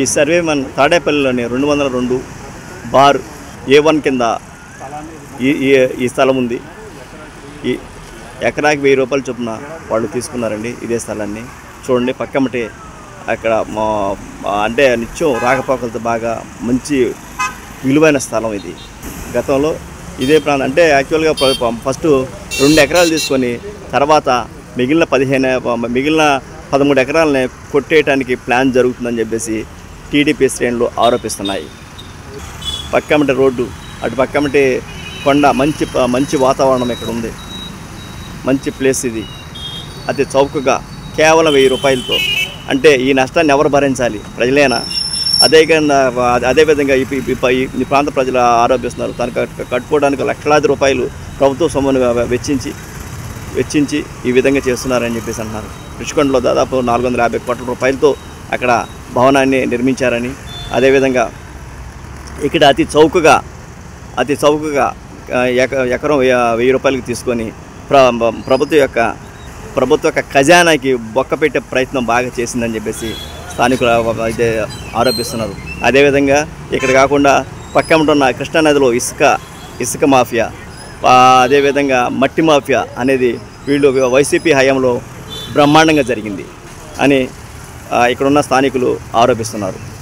survey మన తాడేపల్లిలోని రెండు వందల రెండు బార్ ఏ వన్ కింద ఈ ఈ- ఈ స్థలం ఉంది ఈ ఎకరాకి వెయ్యి రూపాయలు చొప్పున వాళ్ళు తీసుకున్నారండి ఇదే స్థలాన్ని చూడండి పక్కమటి అక్కడ మా మా- అంటే నిత్యం రాకపోకలతో బాగా మంచి విలువైన స్థలం ఇది గతంలో ఇదే ప్రాంతం అంటే యాక్చువల్గా ఫ- ఫ- ఫస్ట్ రెండు ఎకరాలు తీసుకొని తర్వాత మిగిలిన పదిహేను మిగిలిన పదమూడు ఎకరాలని కొట్టేయడానికి ప్లాన్ జరుగుతుందని చెప్పేసి టీడీపీ శ్రేణులు ఆరోపిస్తున్నాయి పక్కమటి రోడ్డు అటు పక్కమటి కొండ మంచి ప- మంచి వాతావరణం ఇక్కడ ఉంది మంచి ప్లేస్ ఇది అతి చౌకగా కేవలం వెయ్యి రూపాయలతో అంటే ఈ నష్టాన్ని ఎవరు భరించాలి ప్రజలేనా అదే కన్నా అదేవిధంగా ఈ ఈ- ఈ- ఈ- ఈ ప్రాంత ప్రజలు ఆరోపిస్తున్నారు తను కట్- కట్టుకోవడానికి లక్షలాది రూపాయలు ప్రభుత్వ సొమ్మును వె- వెచ్చించి వెచ్చించి ఈ విధంగా చేస్తున్నారని చెప్పేసి అంటున్నారు రుషికొండలో దాదాపు నాలుగు వందల యాభై కోట్ల రూపాయలతో అక్కడ భవనాన్ని నిర్మించారని అదేవిధంగా ఇక్కడ అతి చౌకగా అతి చౌకగా ఆ, ఎక ఎకరం వెయ్యి వెయ్యి రూపాయలకి తీసుకొని ప్ర ప్రభుత్వం యొక్క ప్రభుత్వ యొక్క ఖజానాకి బొక్క పెట్టే ప్రయత్నం బాగా చేసిందని చెప్పేసి స్థానికులు అయితే ఆరోపిస్తున్నారు అదేవిధంగా ఇక్కడ కాకుండా పక్కన ఉన్న కృష్ణానదిలో ఇసుక ఇసుక మాఫియా ఆ, అదేవిధంగా మట్టి మాఫియా అనేది వీళ్ళు వైసీపీ హయాంలో బ్రహ్మాండంగా జరిగింది అని ఆ, ఇక్కడున్న స్థానికులు ఆరోపిస్తున్నారు